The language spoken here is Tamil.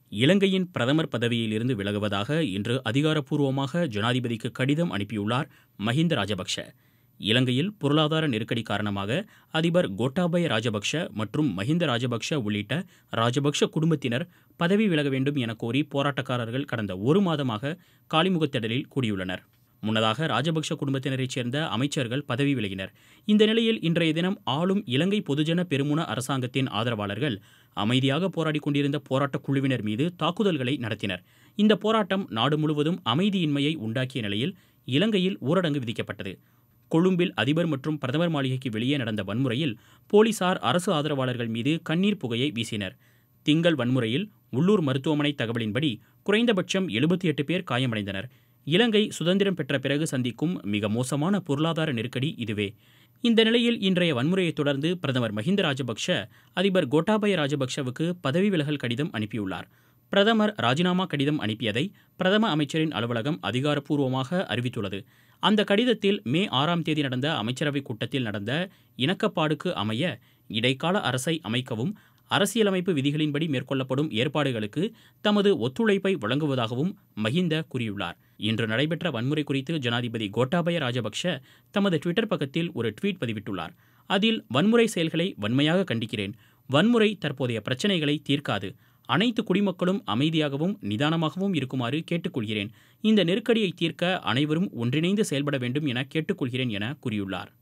இலங்கையின் பிரதமர் பதவியில் இருந்து விலகுவதாக இன்று அதிகாரப்பூர்வமாக ஜனாதிபதிக்கு கடிதம் அனுப்பியுள்ளார் மஹிந்த ராஜபக்ஷ இலங்கையில் பொருளாதார நெருக்கடி காரணமாக அதிபர் கோட்டாபய ராஜபக்ஷ மற்றும் மஹிந்த ராஜபக்ஷ உள்ளிட்ட ராஜபக்ஷ குடும்பத்தினர் பதவி விலக வேண்டும் என கோரி போராட்டக்காரர்கள் கடந்த ஒரு மாதமாக காலிமுகத்திடலில் கூடியுள்ளனர் முன்னதாக ராஜபக்ஷ குடும்பத்தினரைச் சேர்ந்த அமைச்சர்கள் பதவி விலகினர் இந்த நிலையில் இன்றைய தினம் ஆளும் இலங்கை பொதுஜன பெருமுன அரசாங்கத்தின் ஆதரவாளர்கள் அமைதியாக போராடிக் கொண்டிருந்த போராட்டக் குழுவினர் மீது தாக்குதல்களை நடத்தினர் இந்த போராட்டம் நாடு முழுவதும் அமைதியின்மையை உண்டாக்கிய நிலையில் இலங்கையில் ஊரடங்கு விதிக்கப்பட்டது கொழும்பில் அதிபர் மற்றும் பிரதமர் மாளிகைக்கு வெளியே நடந்த வன்முறையில் போலீசார் அரசு ஆதரவாளர்கள் மீது கண்ணீர் புகையை வீசினர் திங்கள் வன்முறையில் உள்ளூர் மருத்துவமனை தகவலின்படி குறைந்தபட்சம் எழுபத்தி எட்டு பேர் காயமடைந்தனர் இலங்கை சுதந்திரம் பெற்ற பிறகு சந்திக்கும் மிக மோசமான பொருளாதார நெருக்கடி இதுவே இந்த நிலையில் இன்றைய வன்முறையைத் தொடர்ந்து பிரதமர் மஹிந்த ராஜபக்ஷ அதிபர் கோட்டாபய ராஜபக்ஷவுக்கு பதவி விலகல் கடிதம் அனுப்பியுள்ளார் பிரதமர் ராஜினாமா கடிதம் அனுப்பியதை பிரதம அமைச்சரின் அலுவலகம் அதிகாரப்பூர்வமாக அறிவித்துள்ளது அந்த கடிதத்தில் மே ஆறாம் தேதி நடந்த அமைச்சரவைக் கூட்டத்தில் நடந்த இணக்கப்பாடுக்கு அமைய இடைக்கால அரசை அமைக்கவும் அரசியலமைப்பு விதிகளின்படி மேற்கொள்ளப்படும் ஏற்பாடுகளுக்கு தமது ஒத்துழைப்பை வழங்குவதாகவும் மஹிந்த கூறியுள்ளார் இன்று நடைபெற்ற வன்முறை குறித்து ஜனாதிபதி கோட்டாபய ராஜபக்ஷ தமது ட்விட்டர் பக்கத்தில் ஒரு ட்வீட் பதிவிட்டுள்ளார் அதில் வன்முறை செயல்களை வன்மையாக கண்டிக்கிறேன் வன்முறை தற்போதைய பிரச்சினைகளை தீர்க்காது அனைத்து குடிமக்களும் அமைதியாகவும் நிதானமாகவும் இருக்குமாறு கேட்டுக்கொள்கிறேன் இந்த நெருக்கடியை தீர்க்க அனைவரும் ஒன்றிணைந்து செயல்பட வேண்டும் என கேட்டுக்கொள்கிறேன் என கூறியுள்ளார்